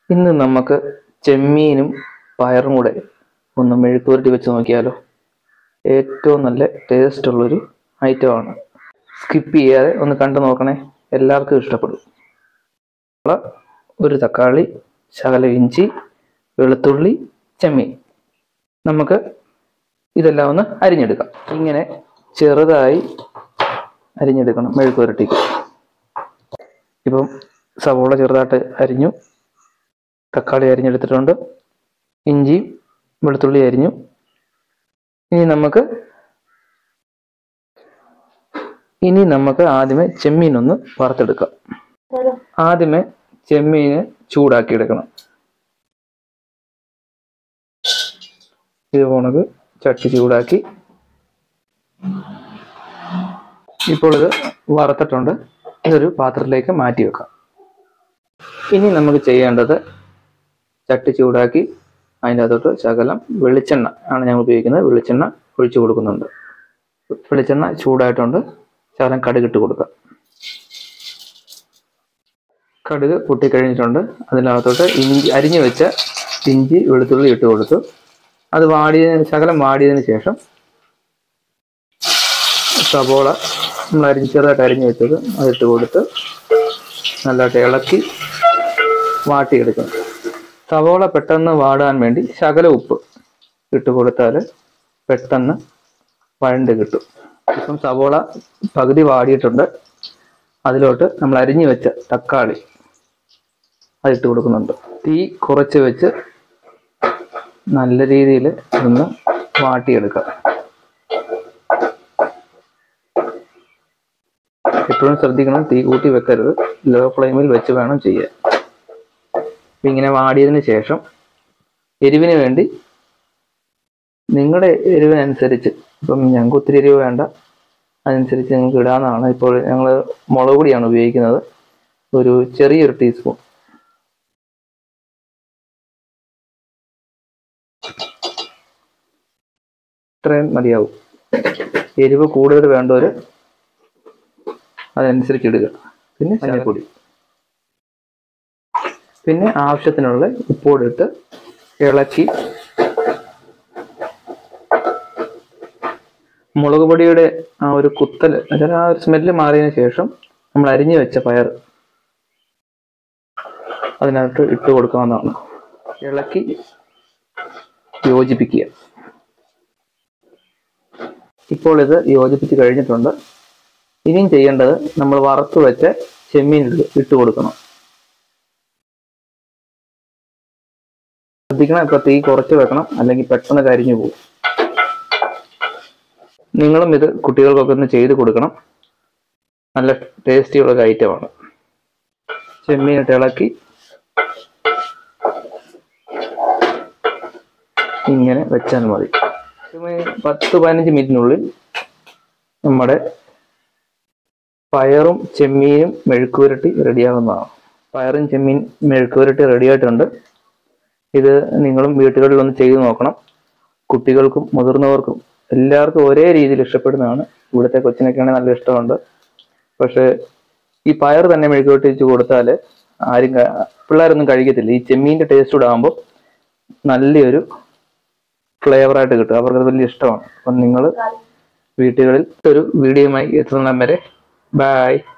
ഇന്ന് നമുക്ക് ചെമ്മീനും പയറും കൂടെ ഒന്ന് മെഴുക്കുവരട്ടി വെച്ച് നോക്കിയാലോ ഏറ്റവും നല്ല ടേസ്റ്റ് ഉള്ളൊരു ഐറ്റമാണ് സ്കിപ്പ് ചെയ്യാതെ ഒന്ന് കണ്ടു നോക്കണേ എല്ലാവർക്കും ഇഷ്ടപ്പെടും ഉള്ള ഒരു തക്കാളി ശകല ഇഞ്ചി വെളുത്തുള്ളി ചെമ്മീൻ നമുക്ക് ഇതെല്ലാം ഒന്ന് അരിഞ്ഞെടുക്കാം ഇങ്ങനെ ചെറുതായി അരിഞ്ഞെടുക്കണം മെഴുക്കുവരട്ടിക്ക് ഇപ്പം സവോള ചെറുതായിട്ട് അരിഞ്ഞു തക്കാളി അരിഞ്ഞെടുത്തിട്ടുണ്ട് ഇഞ്ചിയും വെളുത്തുള്ളി അരിഞ്ഞു ഇനി നമുക്ക് ഇനി നമുക്ക് ആദ്യമേ ചെമ്മീൻ ഒന്ന് വറുത്തെടുക്കാം ആദ്യമേ ചെമ്മീന് ചൂടാക്കി എടുക്കണം ഇത് പോണത് ചട്ടി ചൂടാക്കി ഇപ്പോൾ ഇത് വറുത്തിട്ടുണ്ട് ഇതൊരു പാത്രത്തിലേക്ക് മാറ്റി വെക്കാം ഇനി നമുക്ക് ചെയ്യേണ്ടത് ചട്ടി ചൂടാക്കി അതിൻ്റെ അകത്തോട്ട് ശകലം വെളിച്ചെണ്ണ ആണ് ഞങ്ങൾ ഉപയോഗിക്കുന്നത് വെളിച്ചെണ്ണ ഒഴിച്ചു കൊടുക്കുന്നുണ്ട് വെളിച്ചെണ്ണ ചൂടായിട്ടുണ്ട് ശകലം കടുകിട്ട് കൊടുക്കുക കടുക് പൊട്ടിക്കഴിഞ്ഞിട്ടുണ്ട് അതിനകത്തോട്ട് ഇഞ്ചി അരിഞ്ഞു വെച്ച ഇഞ്ചി വെളുത്തുള്ളി ഇട്ട് കൊടുത്തു അത് വാടിയതിന് ശകലം വാടിയതിന് ശേഷം സബോള നമ്മൾ അരിഞ്ഞ് ചെറുതായിട്ട് അരിഞ്ഞു വെച്ചത് അതിട്ട് കൊടുത്ത് നല്ലതായിട്ട് ഇളക്കി വാട്ടിയെടുക്കണം സവോള പെട്ടെന്ന് വാടാൻ വേണ്ടി ശകല ഉപ്പ് ഇട്ട് കൊടുത്താൽ പെട്ടെന്ന് വഴണ്ട് കിട്ടും ഇപ്പം സവോള പകുതി വാടിയിട്ടുണ്ട് അതിലോട്ട് നമ്മൾ അരിഞ്ഞു വെച്ച തക്കാളി അതിട്ട് കൊടുക്കുന്നുണ്ട് തീ കുറച്ച് വെച്ച് നല്ല രീതിയിൽ ഒന്ന് വാട്ടിയെടുക്കാം എപ്പോഴും ശ്രദ്ധിക്കണം തീ കൂട്ടി വെക്കരുത് ലോ ഫ്ലെയിമിൽ വെച്ച് വേണം ചെയ്യാൻ അപ്പൊ ഇങ്ങനെ വാടിയതിന് ശേഷം എരിവിന് വേണ്ടി നിങ്ങളുടെ എരിവിനനുസരിച്ച് ഇപ്പം ഞങ്ങൾക്ക് ഒത്തിരി എരിവ് വേണ്ട അതനുസരിച്ച് നിങ്ങൾക്ക് ഇടാവുന്നതാണ് ഇപ്പോൾ ഞങ്ങൾ മുളക് പൊടിയാണ് ഉപയോഗിക്കുന്നത് ഒരു ചെറിയൊരു ടീസ്പൂൺ ഇത്രയും മതിയാവും എരിവ് കൂടുതൽ വേണ്ടവർ അതനുസരിച്ച് ഇടുക പിന്നെ മഞ്ഞൾപ്പൊടി പിന്നെ ആവശ്യത്തിനുള്ള ഉപ്പോട് ഇട്ട് ഇളക്കി മുളക് പൊടിയുടെ ആ ഒരു കുത്തൽ അതായത് ആ ഒരു സ്മെല്ല് മാറിയതിനു ശേഷം നമ്മൾ അരിഞ്ഞു വെച്ച പയർ അതിനകത്ത് ഇട്ട് കൊടുക്കാവുന്നതാണ് ഇളക്കി യോജിപ്പിക്കുക ഇപ്പോൾ ഇത് യോജിപ്പിച്ച് കഴിഞ്ഞിട്ടുണ്ട് ഇനിയും ചെയ്യേണ്ടത് നമ്മൾ വറുത്ത് വെച്ച ചെമ്മീൻ ഇട്ട് ഇട്ട് കൊടുക്കണം ശ്രദ്ധിക്കണം ഇപ്പൊ തീ കുറച്ച് വെക്കണം അല്ലെങ്കിൽ പെട്ടെന്ന് കരിഞ്ഞു പോകും നിങ്ങളും ഇത് കുട്ടികൾക്കൊക്കെ ഒന്ന് ചെയ്ത് കൊടുക്കണം നല്ല ടേസ്റ്റിയുള്ള ഒരു ഐറ്റമാണ് ചെമ്മീനിട്ട് ഇളക്കി ഇങ്ങനെ വെച്ചാൽ മതി പത്ത് പതിനഞ്ച് മിനിറ്റിനുള്ളിൽ നമ്മുടെ പയറും ചെമ്മീനും മെഴുക്കുവരട്ടി റെഡിയാവുന്നതാണ് പയറും ചെമ്മീൻ മെഴുക്കുവരട്ടി റെഡി ആയിട്ടുണ്ട് ഇത് നിങ്ങളും വീട്ടുകളിൽ ഒന്ന് ചെയ്തു നോക്കണം കുട്ടികൾക്കും മുതിർന്നവർക്കും എല്ലാവർക്കും ഒരേ രീതിയിൽ ഇഷ്ടപ്പെടുന്നതാണ് ഇവിടുത്തെ കൊച്ചിനൊക്കെയാണെങ്കിൽ നല്ല ഇഷ്ടമുണ്ട് പക്ഷേ ഈ പയർ തന്നെ മെഴുക്കുവരട്ടി വെച്ച് കൊടുത്താൽ ആരും ക- പിള്ളേരൊന്നും കഴിക്കത്തില്ല ഈ ചെമ്മീൻ്റെ ടേസ്റ്റ് കൂടെ ആകുമ്പോൾ നല്ലൊരു ഫ്ലേവറായിട്ട് കിട്ടും അവർക്ക് വലിയ ഇഷ്ടമാണ് അപ്പം നിങ്ങൾ വീട്ടുകളിൽ ഒരു വീഡിയോയുമായി എത്തുന്നിടം വരെ ബായ്